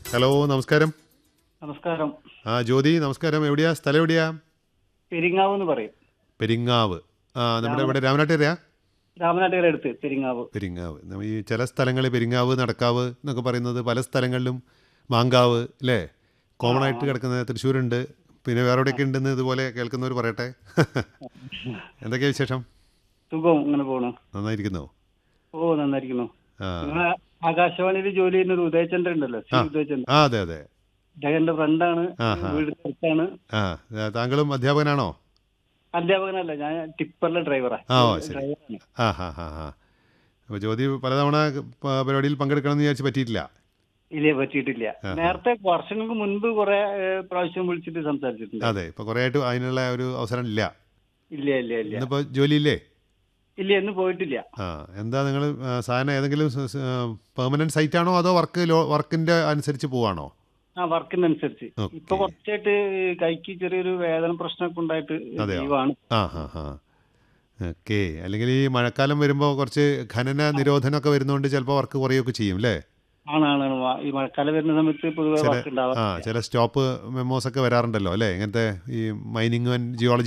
Hello നമസ്കാരം നമസ്കാരം ആ ജ്യോതി നമസ്കാരം എവിടെയാ സ്ഥലം എവിടെയാ പെരിങ്ങാവ് എന്ന് പറയും പെരിങ്ങാവ് ആ നമ്മുടെ ഇവിടെ രാമനാട്ടുകരയാ രാമനാട്ടുകര അടുത്ത് പെരിങ്ങാവ് പെരിങ്ങാവ് നമ്മ ഈ ചില സ്ഥലങ്ങളിൽ പെരിങ്ങാവ് നടക്കാവ് എന്നൊക്കെ പറയുന്നത് പല സ്ഥലങ്ങളിലും മാങ്കാവ് അല്ലേ കോമൺ ആയിട്ട് കിടക്കുന്ന തൃശ്ശൂരുണ്ട് പിന്നെ വേറെ എവിടെയൊക്കെ ഉണ്ടെന്ന് ഇതുപോലെ കേൾക്കുന്നവർ പറയട്ടെ എന്തൊക്കെയാ വിശേഷം സുഖം ഇങ്ങനെ പോണു നന്നായിരിക്കുന്നോ ഓ നന്നായിരിക്കുന്നു ആ നിങ്ങളെ ആകാശവാണിയിൽ ജോലി ചെയ്യുന്ന ഒരു ഉദയചന്ദ്രൻ ഉണ്ടല്ലോ സി ഉദയചന്ദ്രൻ ആ അതെ അതെ അദ്ദേഹത്തിന്റെ ഫ്രണ്ടാണ് ആഹാ. വീട് അടുത്താണ് ആ ആ, താങ്കളും അധ്യാപകനാണോ അധ്യാപകനല്ല ഞാൻ ടിപ്പറിലെ ഡ്രൈവറാ ആ, ഓ, ശരി. ഡ്രൈവറാണ് ആ ഹാ ഹാ ഹാ അപ്പോൾ ജ്യോതി പലതവണ പ- പരിപാടിയിൽ പങ്കെടുക്കണമെന്ന് വിചാരിച്ച് പറ്റിയിട്ടില്ല ഇല്ലേ പറ്റിയിട്ടില്ല നേരത്തെ വർഷങ്ങൾക്ക് മുൻപ് കുറെ ഏഹ്, പ്രാവശ്യം വിളിച്ചിട്ട് സംസാരിച്ചിട്ടുണ്ട് അതെ ഇപ്പോൾ കുറേ ആയിട്ട് അതിനുള്ള ഒരു അവസരം ഇല്ല ഇല്ല ഇല്ല ഇല്ല ഇന്നിപ്പോൾ ജോലിയില്ലേ ഇല്ല എന്ന് പോയിട്ടില്ല ആ എന്താ നിങ്ങൾ സാധനം ഏതെങ്കിലും പെർമനന്റ് സൈറ്റ് ആണോ അതോ വർക്ക് വർക്കിന്റെ അനുസരിച്ച് പോവാണോ ആ വർക്കിനനുസരിച്ച് ഓക്കേ. ഇപ്പൊ കുറച്ചായിട്ട് കൈക്ക് ചെറിയൊരു വേദന പ്രശ്നമൊക്കെ ഉണ്ടായിട്ട് അതെയോ? ലീവാണ് ആ ഹാ ഹാ ഓക്കെ അല്ലെങ്കിൽ ഈ മഴക്കാലം വരുമ്പോൾ കുറച്ച് ഖനന നിരോധനമൊക്കെ വരുന്നതുകൊണ്ട് ചിലപ്പോൾ വർക്ക് കുറയൊക്കെ ചെയ്യും അല്ലേ ആണ് ആണ് ആണ്. വാ- ഈ മഴക്കാലം വരുന്ന സമയത്ത് പൊതുവെ ചില വർക്ക് ഉണ്ടാവാം ആ ചില സ്റ്റോപ്പ് മെമ്മോസ് ഒക്കെ വരാറുണ്ടല്ലോ അല്ലേ ഇങ്ങനത്തെ ഈ മൈനിങ് ആൻഡ് ജിയോളജി